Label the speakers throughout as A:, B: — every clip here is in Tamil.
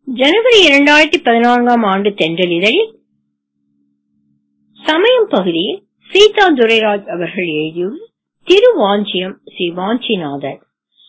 A: ஜனவரி இரண்டாயிரத்தி பதினான்காம் ஆண்டு தென்றல் இதழில் சமயம் பகுதியில் சீதா துரைராஜ் அவர்கள் எழுதியுள்ள திருவாஞ்சியம் ஸ்ரீ வாஞ்சிநாதர்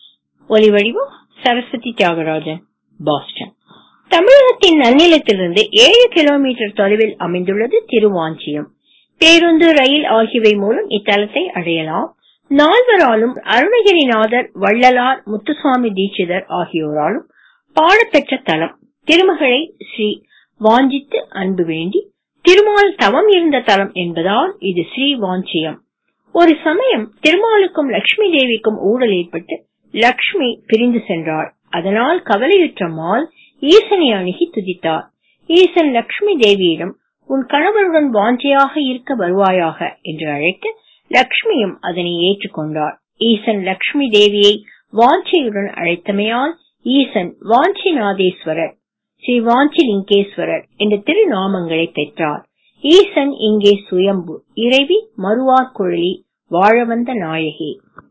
A: ஒலிவடிவம் சரஸ்வதி தியாகராஜன் பாஸ்டன் தமிழகத்தின் நன்னிலத்திலிருந்து ஏழு கிலோமீட்டர் தொலைவில் அமைந்துள்ளது திருவாஞ்சியம் பேருந்து ரயில் ஆகியவை மூலம் இத்தலத்தை அடையலாம் நால்வராலும் அருணகிரிநாதர் வள்ளலார் முத்துசுவாமி தீட்சிதர் ஆகியோராலும் பாடப்பெற்ற தலம் திருமகளை ஸ்ரீ வாஞ்சித்து அன்பு வேண்டி திருமால் தவம் இருந்த தலம் என்பதால் இது ஸ்ரீ வாஞ்சியம் ஒரு சமயம் திருமாலுக்கும் லட்சுமி தேவிக்கும் ஊழல் ஏற்பட்டு லக்ஷ்மி பிரிந்து சென்றாள் அதனால் கவலையுற்ற மால் ஈசனை அணுகி துதித்தார் ஈசன் லக்ஷ்மி தேவியிடம் உன் கணவருடன் வாஞ்சியாக இருக்க வருவாயாக என்று அழைக்க லக்ஷ்மியும் அதனை ஏற்றுக்கொண்டார் ஈசன் லக்ஷ்மி தேவியை வாஞ்சியுடன் அழைத்தமையால் ஈசன் வாஞ்சிநாதேஸ்வரர் ஸ்ரீ வாஞ்சிலிங்கேஸ்வரர் என்ற திருநாமங்களை பெற்றார் ஈசன் இங்கே சுயம்பு இறைவி மறுவார் குழலி வாழவந்த நாயகி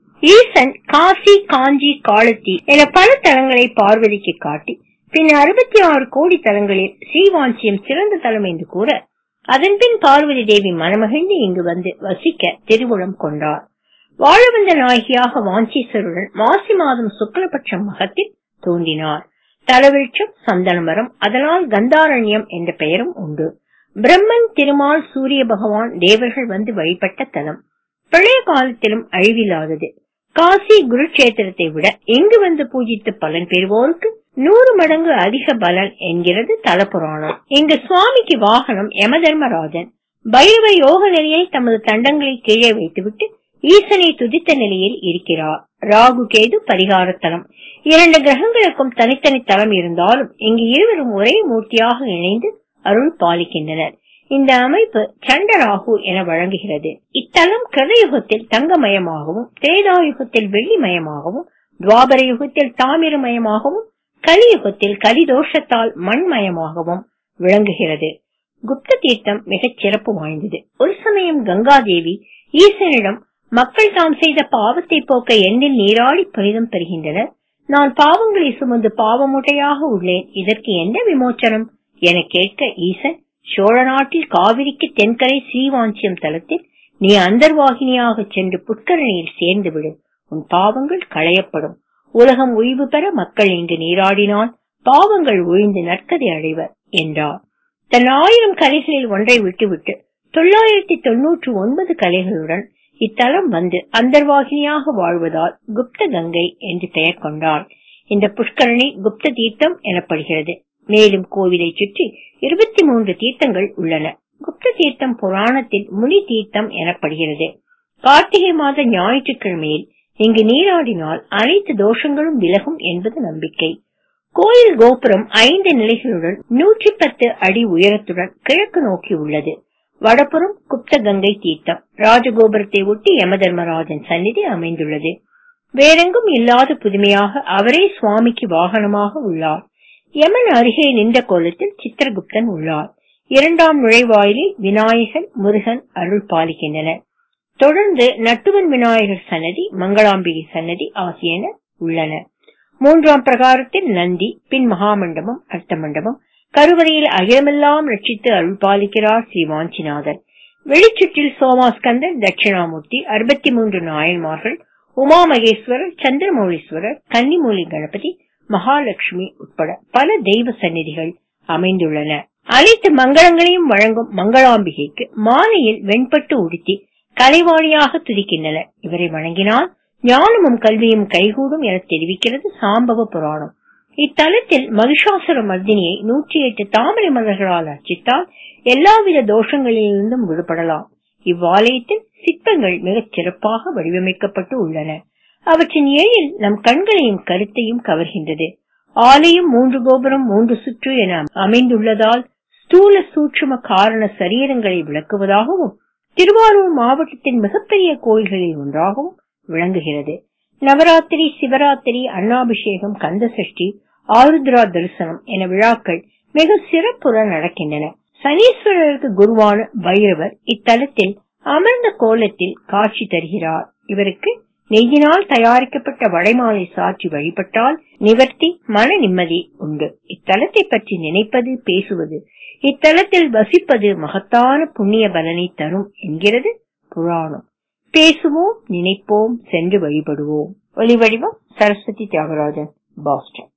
A: ஈசன் காசி காஞ்சி காலத்தி என பல தலங்களை பார்வதிக்கு காட்டி பின் அறுபத்தி ஆறு கோடி தலங்களில் ஸ்ரீவாஞ்சியம் சிறந்த தலம் என்று கூற அதன்பின் பார்வதி தேவி மனமகிழ்ந்து இங்கு வந்து வசிக்க திருவுளம் கொண்டார் வாழவந்த நாயகியாக வாஞ்சீஸ்வருடன் மாசி மாதம் சுக்லபட்சம் மகத்தில் தோன்றினார் தலவிருட்சம் சந்தன மரம் அதனால் கந்தாரண்யம் என்ற பெயரும் உண்டு பிரம்மன் திருமால் சூரிய பகவான் தேவர்கள் வந்து வழிபட்ட தலம் பழைய காலத்திலும் அழிவில்லாதது காசி குருட்சேத்திரத்தை விட இங்கு வந்து பூஜித்து பலன் பெறுவோருக்கு நூறு மடங்கு அதிக பலன் என்கிறது தலபுராணம் இங்கு சுவாமிக்கு வாகனம் யமதர்மராஜன் பைரவ யோக நிலையை தமது தண்டங்களை கீழே வைத்துவிட்டு ஈசனை துதித்த நிலையில் இருக்கிறார் ராகு கேது பரிகார தலம் இரண்டு கிரகங்களுக்கும் தனித்தனி தலம் இருந்தாலும் இங்கு இருவரும் ஒரே மூர்த்தியாக இணைந்து அருள் பாலிக்கின்றனர் இந்த அமைப்பு சண்டராகு என வழங்குகிறது இத்தலம் கிருதயுகத்தில் தங்கமயமாகவும் திரேதாயுகத்தில் வெள்ளிமயமாகவும் துவாபர யுகத்தில் தாமிரமயமாகவும் கலியுகத்தில் கலிதோஷத்தால் மண்மயமாகவும் விளங்குகிறது குப்த தீர்த்தம் மிகச் சிறப்பு வாய்ந்தது ஒரு சமயம் கங்காதேவி ஈசனிடம் மக்கள் தாம் செய்த பாவத்தை போக்க எண்ணில் நீராடி புனிதம் பெறுகின்றனர் நான் பாவங்களை சுமந்து பாவமுட்டையாக உள்ளேன் இதற்கு என்ன விமோச்சனம் என கேட்க ஈசன் சோழ நாட்டில் காவிரிக்கு தென்கரை ஸ்ரீவாஞ்சியம் தலத்தில் நீ அந்தர்வாகினியாக சென்று புட்கரணியில் சேர்ந்து விடு உன் பாவங்கள் களையப்படும் உலகம் ஓய்வு பெற மக்கள் இங்கு நீராடினால் பாவங்கள் ஒழிந்து நற்கதை அடைவர் என்றார் தன் ஆயிரம் கலைகளில் ஒன்றை விட்டுவிட்டு தொள்ளாயிரத்தி தொன்னூற்று ஒன்பது கலைகளுடன் இத்தலம் வந்து அந்தர்வாகினியாக வாழ்வதால் குப்த கங்கை என்று பெயர் கொண்டாள் இந்த புஷ்கரணி குப்த தீர்த்தம் எனப்படுகிறது மேலும் கோவிலை சுற்றி இருபத்தி மூன்று தீர்த்தங்கள் உள்ளன குப்த தீர்த்தம் புராணத்தில் முனி தீர்த்தம் எனப்படுகிறது கார்த்திகை மாத ஞாயிற்றுக்கிழமையில் இங்கு நீராடினால் அனைத்து தோஷங்களும் விலகும் என்பது நம்பிக்கை கோயில் கோபுரம் ஐந்து நிலைகளுடன் நூற்றி பத்து அடி உயரத்துடன் கிழக்கு நோக்கி உள்ளது வடபுறம் குப்த கங்கை தீர்த்தம் ராஜகோபுரத்தை ஒட்டி யமதர்மராஜன் சந்நிதி அமைந்துள்ளது வேறெங்கும் இல்லாத புதுமையாக அவரே சுவாமிக்கு வாகனமாக உள்ளார் யமன் அருகே நின்ற கோலத்தில் சித்திரகுப்தன் உள்ளார் இரண்டாம் நுழைவாயிலில் விநாயகர் முருகன் அருள் பாலிக்கின்றனர் தொடர்ந்து நட்டுவன் விநாயகர் சன்னதி மங்களாம்பிகை சன்னதி ஆகியன உள்ளன மூன்றாம் பிரகாரத்தில் நந்தி பின் மகாமண்டபம் அர்த்த மண்டபம் கருவறையில் அகிலமெல்லாம் ரட்சித்து அருள் பாலிக்கிறார் ஸ்ரீ வாஞ்சிநாதர் வெளிச்சுற்றில் சோமாஸ்கந்தர் தட்சிணாமூர்த்தி அறுபத்தி மூன்று நாயன்மார்கள் உமா மகேஸ்வரர் சந்திரமௌலீஸ்வரர் கன்னிமூலி கணபதி மகாலட்சுமி உட்பட பல தெய்வ சந்நிதிகள் அமைந்துள்ளன அனைத்து மங்களங்களையும் வழங்கும் மங்களாம்பிகைக்கு மாலையில் வெண்பட்டு உடுத்தி கலைவாணியாக துதிக்கின்றனர் இவரை வணங்கினால் ஞானமும் கல்வியும் கைகூடும் என தெரிவிக்கிறது சாம்பவ புராணம் இத்தலத்தில் மகிஷாசுர மர்தினியை நூற்றி எட்டு தாமரை மலர்களால் அர்ச்சித்தால் எல்லாவித தோஷங்களிலிருந்தும் விடுபடலாம் இவ்வாலயத்தில் சிற்பங்கள் மிகச் சிறப்பாக வடிவமைக்கப்பட்டு உள்ளன அவற்றின் எழில் நம் கண்களையும் கருத்தையும் கவர்கின்றது ஆலயம் மூன்று கோபுரம் மூன்று சுற்று என அமைந்துள்ளதால் ஸ்தூல சூட்சும காரண சரீரங்களை விளக்குவதாகவும் திருவாரூர் மாவட்டத்தின் மிகப்பெரிய கோயில்களில் ஒன்றாகவும் விளங்குகிறது நவராத்திரி சிவராத்திரி அன்னாபிஷேகம் கந்த சஷ்டி ஆருத்ரா தரிசனம் என விழாக்கள் மிக சிறப்புடன் நடக்கின்றன சனீஸ்வரருக்கு குருவான பைரவர் இத்தலத்தில் அமர்ந்த கோலத்தில் காட்சி தருகிறார் இவருக்கு நெய்யினால் தயாரிக்கப்பட்ட வடைமாலை சாற்றி வழிபட்டால் நிவர்த்தி மன நிம்மதி உண்டு இத்தலத்தை பற்றி நினைப்பது பேசுவது இத்தலத்தில் வசிப்பது மகத்தான புண்ணிய பலனை தரும் என்கிறது புராணம் பேசுவோம் நினைப்போம் சென்று வழிபடுவோம் ஒலிவடிவம் சரஸ்வதி தியாகராஜன் பாஸ்டன்